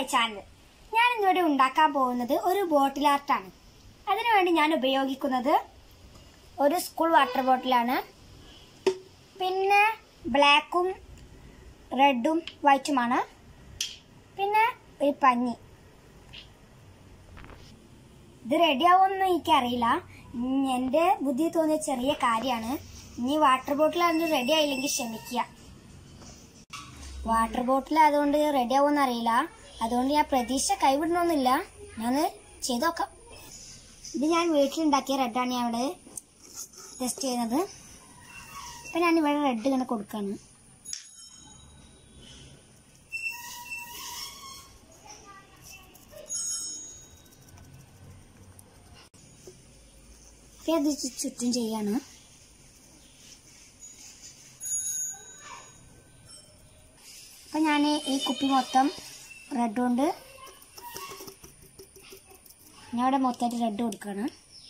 channel ഞാൻ ഇന്നിവിടെ ഉണ്ടാക്കാൻ പോകുന്നത് ഒരു ബോട്ടിൽ ആർട്ടാണ് അതിനുവേണ്ടി ഞാൻ ഉപയോഗിക്കുന്നത് ഒരു സ്കൂൾ വാട്ടർ ബോട്ടിലാണ് പിന്നെ ബ്ലാക്കും റെഡും വൈറ്റുമാണ് പിന്നെ ഒരു പഞ്ഞി ഇത് റെഡിയാവുമെന്ന് എനിക്കറിയില്ല ഉം, എൻ്റെ ബുദ്ധി തോന്നിയ ചെറിയ കാര്യമാണ് ഇനി വാട്ടർ ബോട്ടിലാണെങ്കിൽ റെഡി ആയില്ലെങ്കിൽ ക്ഷമിക്കുക വാട്ടർ ബോട്ടിൽ അതുകൊണ്ട് റെഡി ആവുമെന്ന് അറിയില്ല അതുകൊണ്ട് ഞാൻ പ്രതീക്ഷ കൈവിടണമെന്നില്ല ഞാൻ ചെയ്ത് നോക്കാം ഇത് ഞാൻ വീട്ടിലുണ്ടാക്കിയ റെഡാണ് ഞാൻ ഇവിടെ ടെസ്റ്റ് ചെയ്യുന്നത് അപ്പം ഞാൻ ഇവിടെ റെഡ് ഇങ്ങനെ കൊടുക്കുകയാണ് അപ്പം അത് ചു- ചുറ്റും ചെയ്യാണ് അപ്പം ഞാൻ ഈ കുപ്പി മൊത്തം റെഡ് കൊണ്ട് ഞാൻ ഇവിടെ മൊത്തമായിട്ട് റെഡ് കൊടുക്കുകയാണ്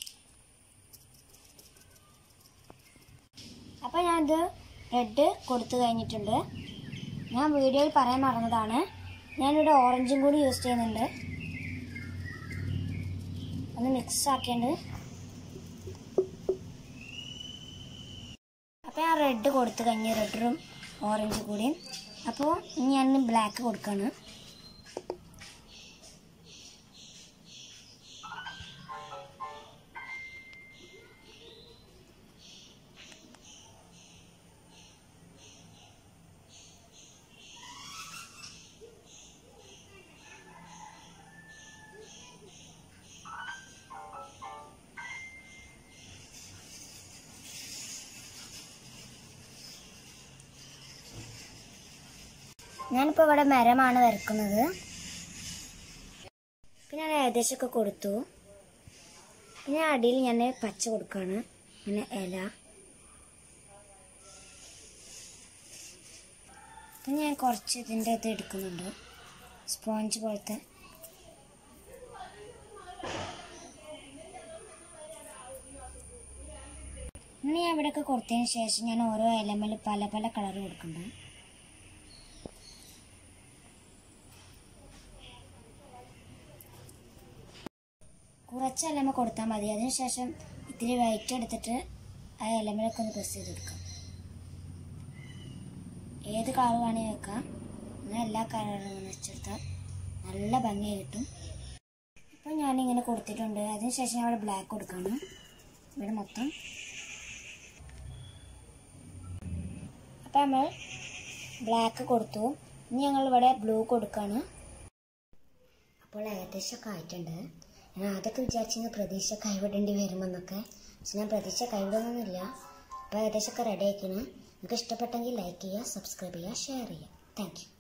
അപ്പം ഞാനിത് റെഡ് കൊടുത്തു കഴിഞ്ഞിട്ടുണ്ട് ഞാൻ വീഡിയോയിൽ പറയാൻ മറന്നതാണ് ഞാനിവിടെ ഓറഞ്ചും കൂടി യൂസ് ചെയ്യുന്നുണ്ട് ഒന്ന് മിക്സ് ആക്കിയുണ്ട് അപ്പോൾ ഞാൻ റെഡ് കൊടുത്തു കഴിഞ്ഞ് റെഡും ഓറഞ്ചും കൂടി അപ്പോൾ ഇനി ഞാൻ ബ്ലാക്ക് കൊടുക്കുകയാണ് ഞാനിപ്പോൾ ഇവിടെ മരമാണ് വരക്കുന്നത് പിന്നെ ഞാൻ ഏകദേശമൊക്കെ കൊടുത്തു പിന്നെ അടിയിൽ ഞാൻ പച്ച കൊടുക്കുകയാണ് പിന്നെ ഇല പിന്നെ ഞാൻ കുറച്ച് ഇതിൻ്റെ ഇത് എടുക്കുന്നുണ്ട് സ്പോഞ്ച് പോലത്തെ ഇനി ഞാൻ ഇവിടെയൊക്കെ കൊടുത്തതിന് ശേഷം ഞാൻ ഓരോ ഇലമേൽ പല പല കളർ കൊടുക്കുന്നുണ്ട് കുറച്ച് ഇലമ കൊടുത്താൽ മതി അതിനുശേഷം ഇത്തിരി വൈറ്റ് എടുത്തിട്ട് ആ ഇലമലൊക്കെ ഒന്ന് പ്രസ് ചെയ്ത് കൊടുക്കാം ഏത് കളർ വേണമെങ്കിൽ വെക്കാം അങ്ങനെ എല്ലാ കളറും വെച്ചെടുത്താൽ നല്ല ഭംഗി കിട്ടും ഇപ്പം ഞാനിങ്ങനെ കൊടുത്തിട്ടുണ്ട് അതിനുശേഷം ഞാൻ ഇവിടെ ബ്ലാക്ക് കൊടുക്കണം ഇവിടെ മൊത്തം അപ്പം നമ്മൾ ബ്ലാക്ക് കൊടുത്തു ഇനി ഞങ്ങൾ ഇവിടെ ബ്ലൂ കൊടുക്കുകയാണ് അപ്പോൾ ഏകദേശമൊക്കെ ആയിട്ടുണ്ട് ഞാൻ ആദ്യമൊക്കെ വിചാരിച്ചെങ്കിൽ പ്രതീക്ഷ കൈവിടേണ്ടി വരുമെന്നൊക്കെ പക്ഷെ ഞാൻ പ്രതീക്ഷ കൈവിടുന്നൊന്നുമില്ല അപ്പോൾ ഏകദേശമൊക്കെ റെഡി ആയിക്കണം നിങ്ങൾക്ക് ഇഷ്ടപ്പെട്ടെങ്കിൽ ലൈക്ക് ചെയ്യുക സബ്സ്ക്രൈബ് ചെയ്യുക ഷെയർ ചെയ്യുക താങ്ക് യു